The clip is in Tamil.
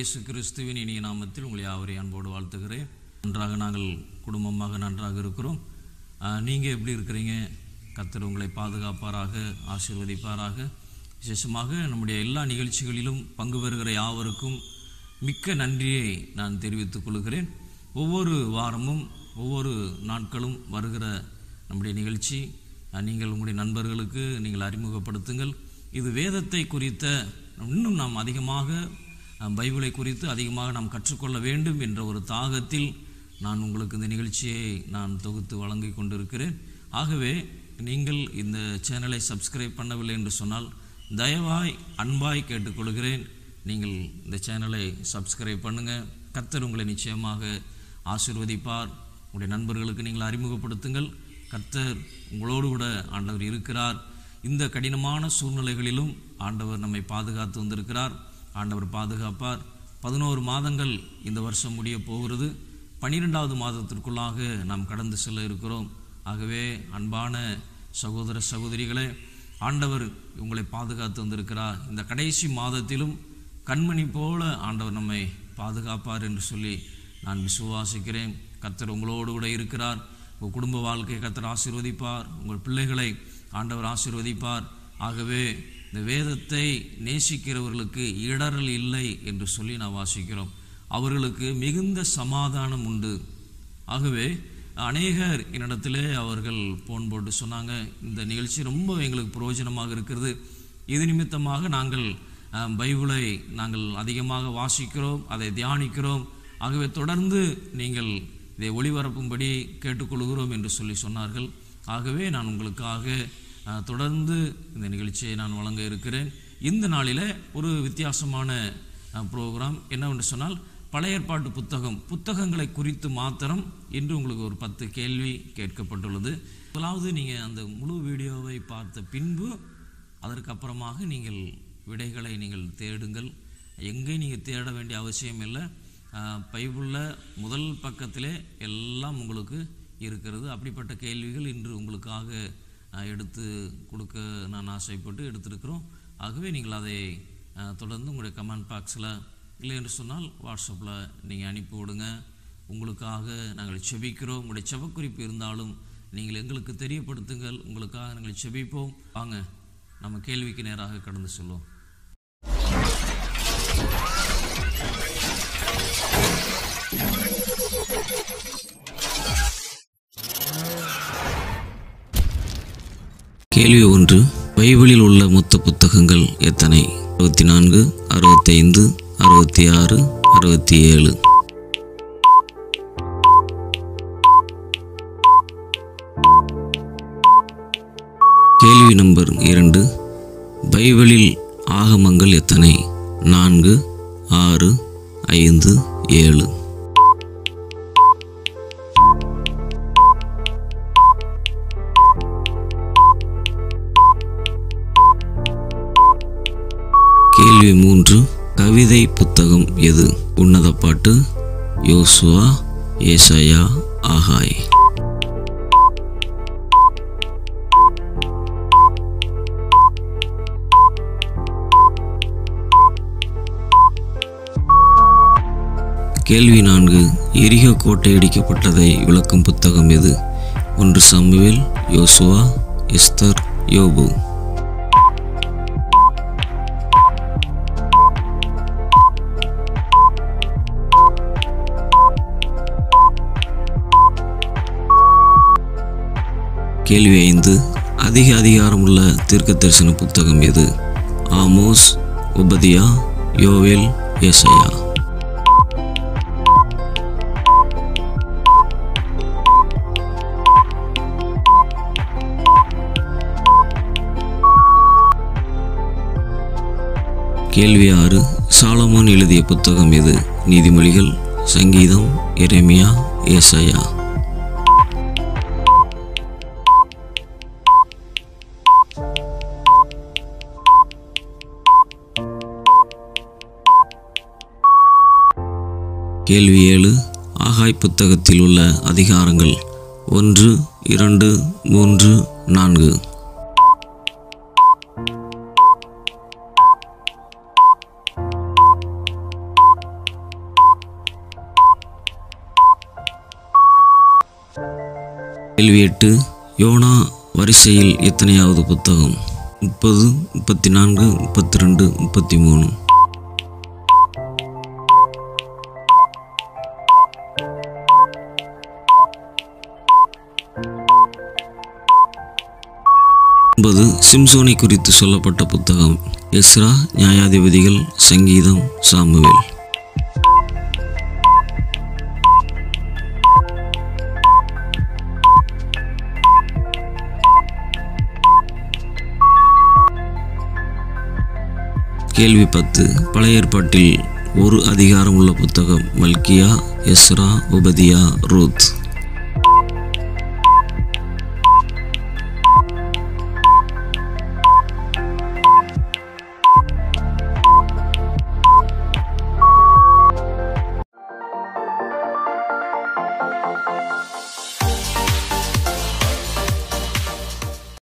இயேசு கிறிஸ்துவின் இனிய நாமத்தில் உங்களை யாவரை அன்போடு வாழ்த்துகிறேன் நன்றாக நாங்கள் குடும்பமாக நன்றாக இருக்கிறோம் நீங்கள் எப்படி இருக்கிறீங்க கர்த்தர் உங்களை பாதுகாப்பாராக ஆசீர்வதிப்பாராக விசேஷமாக நம்முடைய எல்லா நிகழ்ச்சிகளிலும் பங்கு பெறுகிற யாவருக்கும் மிக்க நன்றியை நான் தெரிவித்துக் கொள்கிறேன் ஒவ்வொரு வாரமும் ஒவ்வொரு நாட்களும் வருகிற நம்முடைய நிகழ்ச்சி அஹ், நீங்கள் உங்களுடைய நண்பர்களுக்கு நீங்கள் அறிமுகப்படுத்துங்கள் இது வேதத்தை குறித்த இன்னும் நாம் அதிகமாக அஹ், பைபிளை குறித்து அதிகமாக நாம் கற்றுக்கொள்ள வேண்டும் என்ற ஒரு தாகத்தில் நான் உங்களுக்கு இந்த நிகழ்ச்சியை நான் தொகுத்து வழங்கி கொண்டிருக்கிறேன் ஆகவே நீங்கள் இந்த சேனலை சப்ஸ்கிரைப் பண்ணவில்லை என்று சொன்னால் தயவாய் அன்பாய் கேட்டுக்கொள்கிறேன் நீங்கள் இந்த சேனலை சப்ஸ்கிரைப் பண்ணுங்கள் கர்த்தர் உங்களை நிச்சயமாக ஆசீர்வதிப்பார் உங்களுடைய நண்பர்களுக்கு நீங்கள் அறிமுகப்படுத்துங்கள் கர்த்தர் உங்களோடு கூட ஆண்டவர் இருக்கிறார் இந்த கடினமான சூழ்நிலைகளிலும் ஆண்டவர் நம்மை பாதுகாத்து வந்திருக்கிறார் ஆண்டவர் பாதுகாப்பார் பதினோரு மாதங்கள் இந்த வருஷம் முடிய போகிறது பன்னிரெண்டாவது மாதத்திற்குள்ளாக நாம் கடந்து செல்ல இருக்கிறோம் ஆகவே அன்பான சகோதர சகோதரிகளே ஆண்டவர் உங்களை பாதுகாத்து வந்திருக்கிறார் இந்த கடைசி மாதத்திலும் கண்மணி போல ஆண்டவர் நம்மை பாதுகாப்பார் என்று சொல்லி நான் விசுவாசிக்கிறேன் கர்த்தர் உங்களோடு கூட இருக்கிறார் உங்கள் குடும்ப வாழ்க்கையை கர்த்தர் ஆசீர்வதிப்பார் உங்கள் பிள்ளைகளை ஆண்டவர் ஆசீர்வதிப்பார் ஆகவே இந்த வேதத்தை நேசிக்கிறவர்களுக்கு இடரல் இல்லை என்று சொல்லி நான் வாசிக்கிறோம் அவர்களுக்கு மிகுந்த சமாதானம் உண்டு ஆகவே அநேகர் என்னிடத்திலே அவர்கள் போன் போட்டு சொன்னாங்க இந்த நிகழ்ச்சி ரொம்ப எங்களுக்கு பிரயோஜனமாக இருக்கிறது இது நிமித்தமாக நாங்கள் அஹ், பைபிளை நாங்கள் அதிகமாக வாசிக்கிறோம் அதை தியானிக்கிறோம் ஆகவே தொடர்ந்து நீங்கள் இதை ஒளிபரப்பும்படி கேட்டுக்கொள்கிறோம் என்று சொல்லி சொன்னார்கள் ஆகவே நான் உங்களுக்காக அஹ், தொடர்ந்து இந்த நிகழ்ச்சியை நான் வழங்க இருக்கிறேன் இந்த நாளில் ஒரு வித்தியாசமான ப்ரோக்ராம் என்னவென்று சொன்னால் பழைய ஏற்பாட்டு புத்தகம் புத்தகங்களை குறித்து மாத்திரம் இன்று உங்களுக்கு ஒரு பத்து கேள்வி கேட்கப்பட்டுள்ளது முதலாவது நீங்கள் அந்த முழு வீடியோவை பார்த்த பின்பு அதற்கப்புறமாக நீங்கள் விடைகளை நீங்கள் தேடுங்கள் எங்கே நீங்கள் தேட வேண்டிய அவசியம் இல்லை பைபிளில் முதல் பக்கத்திலே எல்லாம் உங்களுக்கு இருக்கிறது அப்படிப்பட்ட கேள்விகள் இன்று உங்களுக்காக அஹ், எடுத்து கொடுக்க நான் ஆசைப்பட்டு எடுத்திருக்கிறோம் ஆகவே நீங்கள் அதை அஹ், தொடர்ந்து உங்களுடைய கமெண்ட் பாக்ஸில் இல்லை என்று சொன்னால் வாட்ஸ்அப்பில் நீங்கள் அனுப்பி விடுங்க உங்களுக்காக நாங்கள் செபிக்கிறோம் உங்களுடைய செபக்குறிப்பு இருந்தாலும் நீங்கள் எங்களுக்கு தெரியப்படுத்துங்கள் உங்களுக்காக நாங்கள் செபிப்போம் வாங்க நம்ம கேள்விக்கு நேராக கடந்து செல்வோம் கேள்வி ஒன்று பைபிளில் உள்ள மொத்த புத்தகங்கள் எத்தனை அறுபத்தி நான்கு அறுபத்தைந்து அறுபத்தி ஆறு அறுபத்தி ஏழு கேள்வி நம்பர் இரண்டு பைபிளில் ஆகமங்கள் எத்தனை நான்கு ஆறு ஐந்து ஏழு கேள்வி மூன்று கவிதை புத்தகம் எது உன்னத பாட்டு யோசுவா ஏசாயா ஆகாய் கேள்வி நான்கு எரிகோ கோட்டை இடிக்கப்பட்டதை விளக்கும் புத்தகம் எது ஒன்று சம்முவேல் யோசுவா எஸ்தர் யோபு கேள்வி ஐந்து அதிக அதிகாரமுள்ள தீர்க்க தரிசன புத்தகம் எது ஆமோஸ் உபதியா யோவேல் ஏசையா கேள்வி ஆறு சாலமோன் எழுதிய புத்தகம் எது நீதிமொழிகள் சங்கீதம் எரேமியா ஏசாயா கேள்வி ஏழு ஆகாய் புத்தகத்தில் உள்ள அதிகாரங்கள் ஒன்று இரண்டு மூன்று நான்கு கேள்வி எட்டு யோனா வரிசையில் எத்தனையாவது புத்தகம் முப்பது முப்பத்தி நான்கு முப்பத்தி ரெண்டு முப்பத்தி மூணு ஒன்பது சிம்சோனை குறித்து சொல்லப்பட்ட புத்தகம் எஸ்ரா நியாயாதிபதிகள் சங்கீதம் சாமுவேல் கேள்வி பத்து பழைய ஏற்பாட்டில் ஒரு அதிகாரம் உள்ள புத்தகம் மல்கியா எஸ்ரா உபதியா ரூத்